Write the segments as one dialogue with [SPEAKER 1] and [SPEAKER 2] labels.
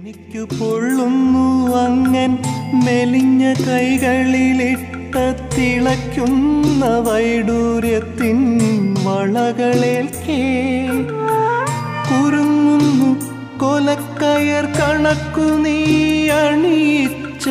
[SPEAKER 1] എനിക്കു പൊള്ളുന്നു അങ്ങൻ മെലിഞ്ഞ കൈകളിലിട്ട തിളയ്ക്കുന്ന വൈഡൂര്യത്തിൻ വളകളേൽക്കേ കുരുങ്ങുന്നു കൊലക്കയർ കണക്കു നീ അണിയിച്ച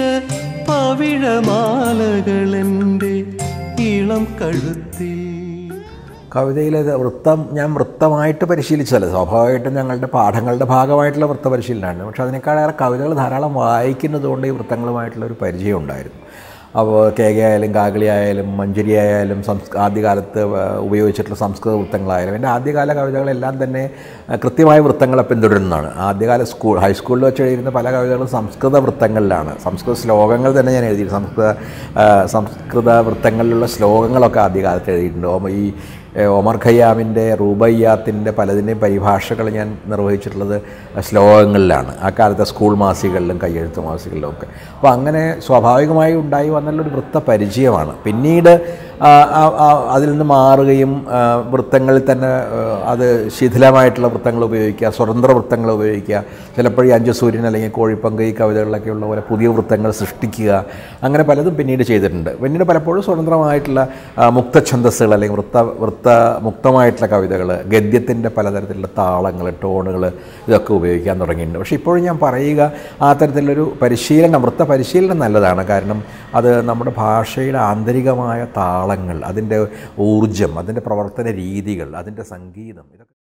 [SPEAKER 1] പവിഴമാലകളെൻ്റെ ഇളം കഴുത്തിൽ
[SPEAKER 2] കവിതയിലെ വൃത്തം ഞാൻ വൃത്തമായിട്ട് പരിശീലിച്ചതല്ല സ്വാഭാവികമായിട്ടും ഞങ്ങളുടെ പാഠങ്ങളുടെ ഭാഗമായിട്ടുള്ള വൃത്ത പരിശീലനമാണ് പക്ഷേ അതിനേക്കാളേറെ കവിതകൾ ധാരാളം വായിക്കുന്നത് കൊണ്ട് ഈ വൃത്തങ്ങളുമായിട്ടുള്ള ഒരു പരിചയം ഉണ്ടായിരുന്നു അപ്പോൾ കെ കെ ആയാലും കാകളി ആയാലും മഞ്ജരി ആയാലും സംസ് ആദ്യകാലത്ത് വ- ഉപയോഗിച്ചിട്ടുള്ള സംസ്കൃത വൃത്തങ്ങളായാലും എൻ്റെ ആദ്യകാല കവിതകളെല്ലാം തന്നെ അഹ്, കൃത്യമായ വൃത്തങ്ങളെ പിന്തുടരുന്നതാണ് ആദ്യകാല സ്കൂൾ ഹൈസ്കൂളിൽ വെച്ച് എഴുതുന്ന പല കവിതകളും സംസ്കൃത വൃത്തങ്ങളിലാണ് സംസ്കൃത ശ്ലോകങ്ങൾ തന്നെ ഞാൻ എഴുതി സംസ്കൃത ആ, സംസ്കൃത വൃത്തങ്ങളിലുള്ള ശ്ലോകങ്ങളൊക്കെ ആദ്യകാലത്ത് എഴുതിയിട്ടുണ്ട് ഓമ ഈ ഏഹ്, ഒമർ ഖയ്യാമിൻ്റെ റൂബയ്യാത്തിൻ്റെ പലതിൻ്റെയും പരിഭാഷകൾ ഞാൻ നിർവഹിച്ചിട്ടുള്ളത് ശ്ലോകങ്ങളിലാണ് ആ കാലത്തെ സ്കൂൾ മാസികകളിലും കയ്യെഴുത്ത് മാസികകളിലും ഒക്കെ അപ്പോൾ അങ്ങനെ സ്വാഭാവികമായി ഉണ്ടായി വന്നുള്ളൊരു വൃത്ത പരിചയമാണ് പിന്നീട് ആ, ആ, ആ, അതിൽ നിന്ന് മാറുകയും ആ, വൃത്തങ്ങളിൽ തന്നെ ആ, അത് ശിഥിലമായിട്ടുള്ള വൃത്തങ്ങൾ ഉപയോഗിക്കുക സ്വതന്ത്ര വൃത്തങ്ങൾ ഉപയോഗിക്കുക ചിലപ്പോൾ ഈ അഞ്ചു സൂര്യൻ അല്ലെങ്കിൽ കോഴിപ്പങ്ക് ഈ കവിതകളിലൊക്കെ ഉള്ള പോലെ പുതിയ വൃത്തങ്ങൾ സൃഷ്ടിക്കുക അങ്ങനെ പലതും പിന്നീട് ചെയ്തിട്ടുണ്ട് പിന്നീട് പലപ്പോഴും സ്വതന്ത്രമായിട്ടുള്ള ആ, മുക്തഛന്ദസ്സുകൾ അല്ലെങ്കിൽ വൃത്ത വൃത്ത മുക്തമായിട്ടുള്ള കവിതകൾ ഗദ്യത്തിൻ്റെ പലതരത്തിലുള്ള താളങ്ങൾ ടോണുകൾ ഇതൊക്കെ ഉപയോഗിക്കാൻ തുടങ്ങിയിട്ടുണ്ട് പക്ഷേ ഇപ്പോഴും ഞാൻ പറയുക ആ തരത്തിലൊരു പരിശീലനം വൃത്ത പരിശീലനം നല്ലതാണ് കാരണം അത് നമ്മുടെ ഭാഷയുടെ ആന്തരികമായ താളങ്ങൾ അതിൻ്റെ ഊർജം അതിൻ്റെ പ്രവർത്തന രീതികൾ അതിൻ്റെ സംഗീതം ഇതൊക്കെ